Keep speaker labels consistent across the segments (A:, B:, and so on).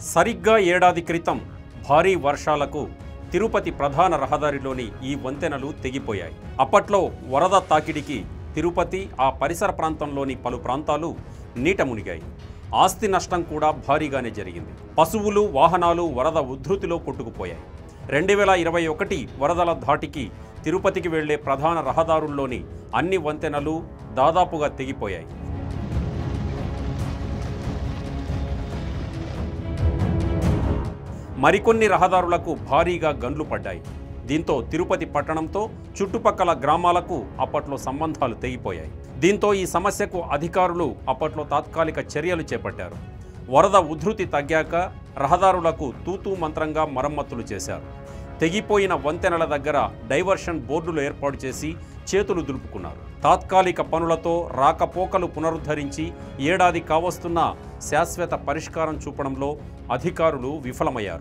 A: సరిగ్గా ఏడాది క్రితం భారీ వర్షాలకు తిరుపతి ప్రధాన రహదారిలోని ఈ వంతెనలు తెగిపోయాయి అప్పట్లో వరద తాకిడికి తిరుపతి ఆ పరిసర ప్రాంతంలోని పలు ప్రాంతాలు నీట మునిగాయి ఆస్తి నష్టం కూడా భారీగానే జరిగింది పశువులు వాహనాలు వరద ఉధృతిలో కొట్టుకుపోయాయి రెండు వేల ఇరవై ఒకటి వరదల ధాటికి తిరుపతికి వెళ్లే ప్రధాన రహదారుల్లోని అన్ని వంతెనలు దాదాపుగా తెగిపోయాయి మరికొన్ని రహదారులకు భారీగా గండ్లు పడ్డాయి దీంతో తిరుపతి పట్టణంతో చుట్టుపక్కల గ్రామాలకు అప్పట్లో సంబంధాలు తెగిపోయాయి దీంతో ఈ సమస్యకు అధికారులు అప్పట్లో తాత్కాలిక చర్యలు చేపట్టారు వరద ఉధృతి తగ్గాక రహదారులకు తూతూ మంత్రంగా మరమ్మతులు చేశారు తెగిపోయిన వంతెనల దగ్గర డైవర్షన్ బోర్డులు ఏర్పాటు చేసి చేతులు దులుపుకున్నారు తాత్కాలిక పనులతో రాకపోకలు పునరుద్ధరించి ఏడాది కావస్తున్న శాశ్వత పరిష్కారం చూపడంలో అధికారులు విఫలమయ్యారు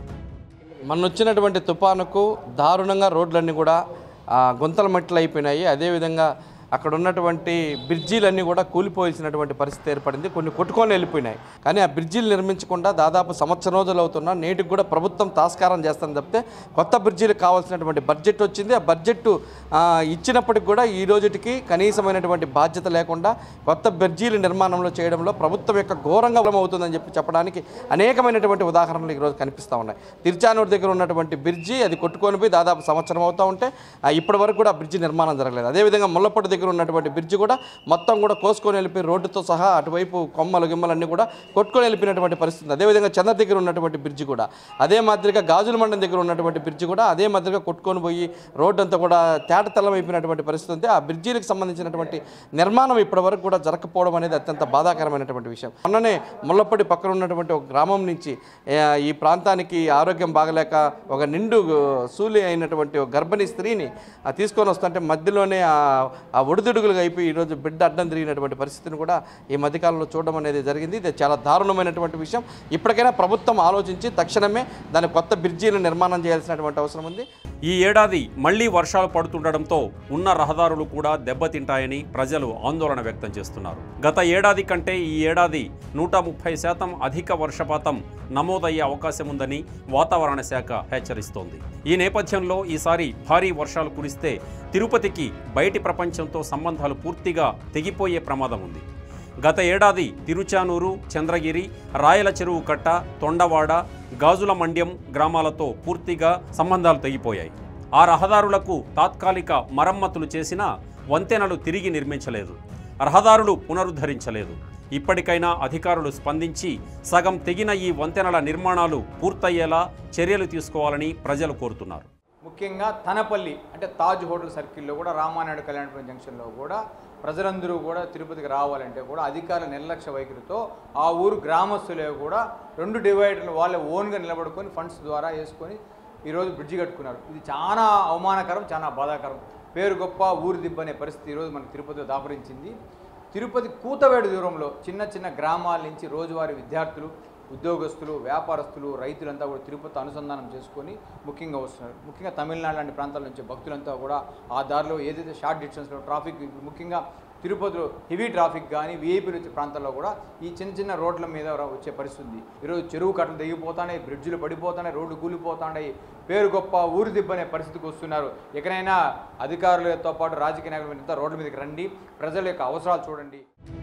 B: మొన్న వచ్చినటువంటి తుఫానుకు దారుణంగా రోడ్లన్నీ కూడా ఆ, గుంతల మట్టిలు అయిపోయినాయి అదేవిధంగా అక్కడ ఉన్నటువంటి బ్రిడ్జీలన్నీ కూడా కూలిపోయాల్సినటువంటి పరిస్థితి ఏర్పడింది కొన్ని కొట్టుకొని వెళ్ళిపోయినాయి కానీ ఆ బ్రిడ్జీలు నిర్మించకుండా దాదాపు సంవత్సరం రోజులు అవుతున్నా నేటికి కూడా ప్రభుత్వం తాస్కారం చేస్తాను తప్పితే కొత్త బ్రిడ్జీలకు కావాల్సినటువంటి బడ్జెట్ వచ్చింది ఆ బడ్జెట్ ఆ, ఇచ్చినప్పటికి కూడా ఈ రోజుటికి కనీసమైనటువంటి బాధ్యత లేకుండా కొత్త బ్రిడ్జీల నిర్మాణంలో చేయడంలో ప్రభుత్వం యొక్క ఘోరంగా అవుతుందని చెప్పి చెప్పడానికి అనేకమైనటువంటి ఉదాహరణలు ఈరోజు కనిపిస్తూ ఉన్నాయి తిరుచానూరు దగ్గర ఉన్నటువంటి బ్రిడ్జి అది కొట్టుకొని పోయి దాదాపు సంవత్సరం అవుతూ ఉంటే ఆ, ఇప్పటి వరకు కూడా ఆ బ్రిడ్జి నిర్మాణం జరగలేదు అదేవిధంగా ముల్లపొడి దగ్గర ఉన్నటువంటి బ్రిడ్జి కూడా మొత్తం కూడా కోసుకొని వెళ్ళిపోయి రోడ్డుతో సహా అటువైపు కొమ్మలు గిమ్మలన్నీ కూడా కొట్టుకొని వెళ్ళిపోయినటువంటి పరిస్థితి ఉంది. అదేవిధంగా చంద్ర దగ్గర ఉన్నటువంటి బ్రిడ్జి కూడా అదే మాదిరిగా గాజుల మండలం దగ్గర ఉన్నటువంటి బ్రిడ్జి కూడా అదే మాదిరిగా కొట్టుకొని పోయి రోడ్డు అంతా కూడా తేటతెల్లం అయిపోయినటువంటి పరిస్థితి ఉంది ఆ బ్రిడ్జీలకు సంబంధించినటువంటి నిర్మాణం ఇప్పటి వరకు కూడా జరగకపోవడం అనేది అత్యంత బాధాకరమైనటువంటి విషయం మొన్ననే ముల్లపొడి పక్కన ఉన్నటువంటి ఒక గ్రామం నుంచి ఏ, ఈ ప్రాంతానికి ఆరోగ్యం బాగలేక ఒక నిండు సూలి అయినటువంటి ఒక గర్భిణీ స్త్రీని ఆ, తీసుకొని వస్తుంటే మధ్యలోనే ఆ ఆ ఒడిదుడుగులుగా అయిపోయి ఈరోజు బిడ్డ అడ్డం తిరిగినటువంటి పరిస్థితిని కూడా ఈ మధ్యకాలంలో చూడడం అనేది జరిగింది ఇది చాలా దారుణమైనటువంటి విషయం ఇప్పటికైనా ప్రభుత్వం ఆలోచించి తక్షణమే దాని కొత్త బ్రిడ్జీలు నిర్మాణం చేయాల్సినటువంటి అవసరం ఉంది
A: ఈ ఏడాది మళ్లీ వర్షాలు పడుతుండటంతో ఉన్న రహదారులు కూడా దెబ్బతింటాయని ప్రజలు ఆందోళన వ్యక్తం చేస్తున్నారు గత ఏడాది కంటే ఈ ఏడాది నూట ముప్పై శాతం అధిక వర్షపాతం నమోదయ్యే అవకాశం ఉందని వాతావరణ శాఖ హెచ్చరిస్తోంది ఈ నేపథ్యంలో ఈసారి భారీ వర్షాలు కురిస్తే తిరుపతికి బయటి ప్రపంచంతో సంబంధాలు పూర్తిగా తెగిపోయే ప్రమాదం ఉంది గత ఏడాది తిరుచానూరు చంద్రగిరి రాయల చెరువు కట్ట తొండవాడ గాజుల మండ్యం గ్రామాలతో పూర్తిగా సంబంధాలు తెగిపోయాయి ఆ రహదారులకు తాత్కాలిక మరమ్మతులు చేసినా వంతెనలు తిరిగి నిర్మించలేదు రహదారులు పునరుద్ధరించలేదు ఇప్పటికైనా అధికారులు స్పందించి సగం తెగిన ఈ వంతెనల నిర్మాణాలు పూర్తయ్యేలా చర్యలు తీసుకోవాలని ప్రజలు కోరుతున్నారు
C: ముఖ్యంగా తనపల్లి అంటే తాజ్ హోటల్ సర్కిల్లో కూడా రామానాయుడు కళ్యాణపురం జంక్షన్లో కూడా ప్రజలందరూ కూడా తిరుపతికి రావాలంటే కూడా అధికారుల నిర్లక్ష్య వైఖరితో ఆ ఊరు గ్రామస్తులే కూడా రెండు డివైడర్లు వాళ్ళే ఓన్గా నిలబడుకొని ఫండ్స్ ద్వారా వేసుకొని ఈరోజు బ్రిడ్జి కట్టుకున్నారు ఇది చాలా అవమానకరం చాలా బాధాకరం పేరు గొప్ప ఊరు దిబ్బ అనే పరిస్థితి ఈరోజు మనకి తిరుపతిలో దాపరించింది తిరుపతి కూతవేడు దూరంలో చిన్న చిన్న గ్రామాల నుంచి రోజువారీ విద్యార్థులు ఉద్యోగస్తులు వ్యాపారస్తులు రైతులంతా కూడా తిరుపతి అనుసంధానం చేసుకొని ముఖ్యంగా వస్తున్నారు ముఖ్యంగా తమిళనాడు లాంటి ప్రాంతాల నుంచి భక్తులంతా కూడా ఆ దారిలో ఏదైతే షార్ట్ డిస్టెన్స్లో ట్రాఫిక్ ముఖ్యంగా తిరుపతిలో హెవీ ట్రాఫిక్ కానీ వీఐపీలు వచ్చే ప్రాంతాల్లో కూడా ఈ చిన్న చిన్న రోడ్ల మీద ర- వచ్చే పరిస్థితి ఉంది ఈరోజు చెరువు కట్టలు తెగిపోతాయి బ్రిడ్జిలు పడిపోతున్నాయి రోడ్లు కూలిపోతున్నాయి పేరు గొప్ప ఊరు దిబ్బనే పరిస్థితికి వస్తున్నారు ఎక్కడైనా అధికారులతో పాటు రాజకీయ నాయకులు అంతా రోడ్ల మీదకి రండి ప్రజల యొక్క అవసరాలు చూడండి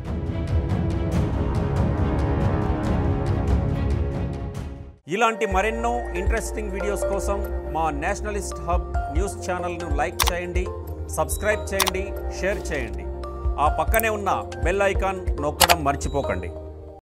A: ఇలాంటి మరెన్నో ఇంట్రెస్టింగ్ వీడియోస్ కోసం మా నేషనలిస్ట్ హబ్ న్యూస్ ఛానల్ను లైక్ చేయండి సబ్స్క్రైబ్ చేయండి షేర్ చేయండి ఆ పక్కనే ఉన్న బెల్ ఐకాన్ నొక్కడం మర్చిపోకండి